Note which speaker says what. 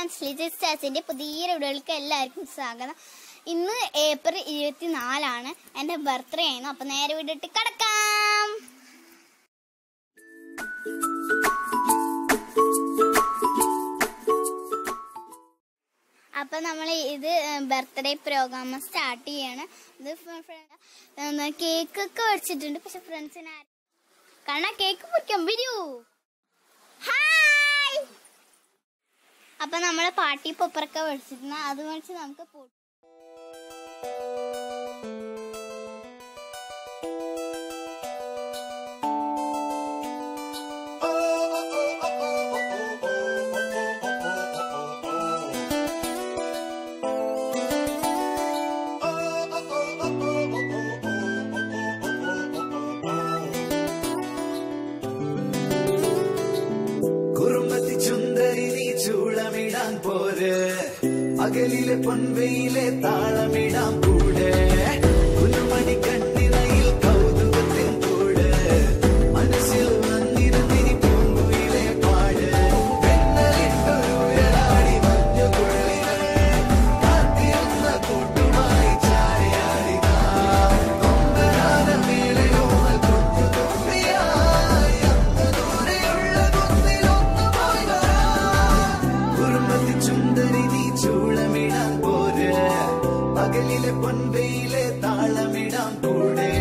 Speaker 1: friends Liji സ്റ്റാസിന്റെ പുതിയ വീഡിയോകൾക്ക് എല്ലാവർക്കും സ്വാഗതം ഇന്ന് ഏപ്രിൽ ഇരുപത്തിനാലാണ് എന്റെ ബർത്ത്ഡേ ആയിരുന്നു അപ്പൊ നേരെ വീഡിയോട്ട് കിടക്കാം അപ്പൊ നമ്മൾ ഇത് ബർത്ത്ഡേ പ്രോഗ്രാം സ്റ്റാർട്ട് ചെയ്യാണ് ഇത് കേക്ക് ഒക്കെ മേടിച്ചിട്ടുണ്ട് പക്ഷെ ഫ്രണ്ട്സിന് കാരണം കേക്ക് മുറിക്കാൻ വരൂ ഹായ് അപ്പൊ നമ്മള് പാട്ടി പൊപ്പറൊക്കെ മേടിച്ചിരുന്ന അത് മേടിച്ച് നമുക്ക് പോ
Speaker 2: കുറുമ്പത്തി ചുന്ദരി നീ ചൂളമിടാൻ പോര് പകലിലെ പൊൻവെയിലെ താളമിടാൻ കൂടെ കുലുമണി കണ്ണിനയിൽ കൗതുകത്തിൻ കൂട് മനസ്സിൽ വന്നിരുന്നിനി പൂങ്കുയിലെ പാട് പെണ്ണലിട്ടൊരു ഉയരാടി മഞ്ഞു തുള്ളികൾ കാത്തിരുന്ന കൂട്ടുമായി ചാടിയാടിതാ കൊമ്പനാന മേളയോമൽ കുഞ്ഞു തുമ്പിയായി അങ്ങ് ദൂരെയുള്ള കുന്നിലൊന്നു പോയി വരാം കുറുമ്പത്തി ചുന്ദരി നീ ചൂളമിടാൻ പോര് പകലിലെ പൊൻവെയിലെ താളമിടാൻ കൂടെ